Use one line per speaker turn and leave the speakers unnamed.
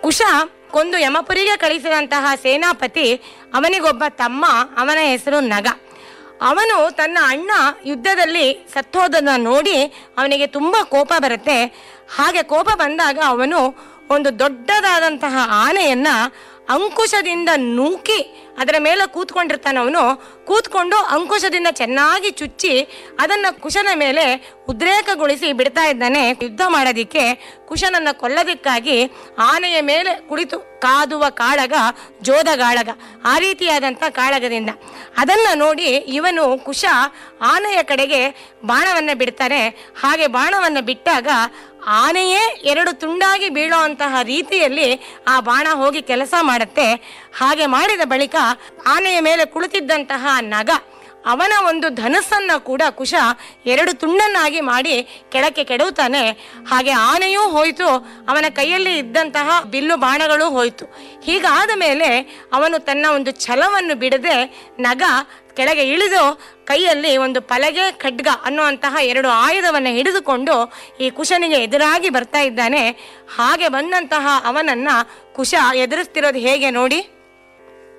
ಕುಶ ಕೊಂದು ಯಮಪುರಿಗೆ ಕಳಿಸಿದಂತಹ ಸೇನಾಪತಿ ಅವನಿಗೊಬ್ಬ ತಮ್ಮ ಅವನ ಹೆಸರು ನಗ ಅವನು ತನ್ನ ಅಣ್ಣ ಯುದ್ಧದಲ್ಲಿ ಸತ್ತೋದನ್ನ ನೋಡಿ ಅವನಿಗೆ ತುಂಬ ಕೋಪ ಬರುತ್ತೆ ಹಾಗೆ ಕೋಪ ಬಂದಾಗ ಅವನು ಒಂದು ದೊಡ್ಡದಾದಂತಹ ಆನೆಯನ್ನ ಅಂಕುಶದಿಂದ ನೂಕಿ ಅದರ ಮೇಲೆ ಕೂತ್ಕೊಂಡಿರ್ತಾನೆ ಅವನು ಕೂತ್ಕೊಂಡು ಅಂಕುಶದಿಂದ ಚೆನ್ನಾಗಿ ಚುಚ್ಚಿ ಅದನ್ನ ಕುಶನ ಮೇಲೆ ಉದ್ರೇಕಗೊಳಿಸಿ ಬಿಡ್ತಾ ಇದ್ದಾನೆ ಯುದ್ಧ ಮಾಡೋದಿಕ್ಕೆ ಕುಶನನ್ನ ಕೊಲ್ಲೋದಕ್ಕಾಗಿ ಆನೆಯ ಮೇಲೆ ಕುಳಿತು ಕಾದುವ ಕಾಳಗ ಜೋದಗಾಳಗ ಆ ರೀತಿಯಾದಂಥ ಕಾಳಗದಿಂದ ಅದನ್ನ ನೋಡಿ ಇವನು ಕುಶ ಆನೆಯ ಕಡೆಗೆ ಬಾಣವನ್ನ ಬಿಡ್ತಾನೆ ಹಾಗೆ ಬಾಣವನ್ನ ಬಿಟ್ಟಾಗ ಆನೆಯೇ ಎರಡು ತುಂಡಾಗಿ ಬೀಳುವಂತಹ ರೀತಿಯಲ್ಲಿ ಆ ಬಾಣ ಹೋಗಿ ಕೆಲಸ ಮಾಡುತ್ತೆ ಹಾಗೆ ಮಾಡಿದ ಬಳಿಕ ಆನೆಯ ಮೇಲೆ ಕುಳಿತಿದ್ದಂತಹ ನಗ ಅವನ ಒಂದು ಧನಸ್ಸನ್ನ ಕೂಡ ಕುಶ ಎರಡು ತುಂಡನ್ನಾಗಿ ಮಾಡಿ ಕೆಳಕ್ಕೆ ಕೆಡವುತ್ತಾನೆ ಹಾಗೆ ಆನೆಯೂ ಹೋಯಿತು ಅವನ ಕೈಯಲ್ಲಿ ಇದ್ದಂತಹ ಬಿಲ್ಲು ಬಾಣಗಳು ಹೋಯಿತು ಹೀಗಾದ ಮೇಲೆ ಅವನು ತನ್ನ ಒಂದು ಛಲವನ್ನು ಬಿಡದೆ ನಗ ಕೆಳಗೆ ಇಳಿದು ಕೈಯಲ್ಲಿ ಒಂದು ಪಲಗೆ ಖಡ್ಗ ಅನ್ನುವಂತಹ ಎರಡು ಆಯುಧವನ್ನು ಹಿಡಿದುಕೊಂಡು ಈ ಕುಶನಿಗೆ ಎದುರಾಗಿ ಬರ್ತಾ ಇದ್ದಾನೆ ಹಾಗೆ ಬಂದಂತಹ ಅವನನ್ನ ಕುಶ ಎದುರಿಸ್ತಿರೋದು ಹೇಗೆ ನೋಡಿ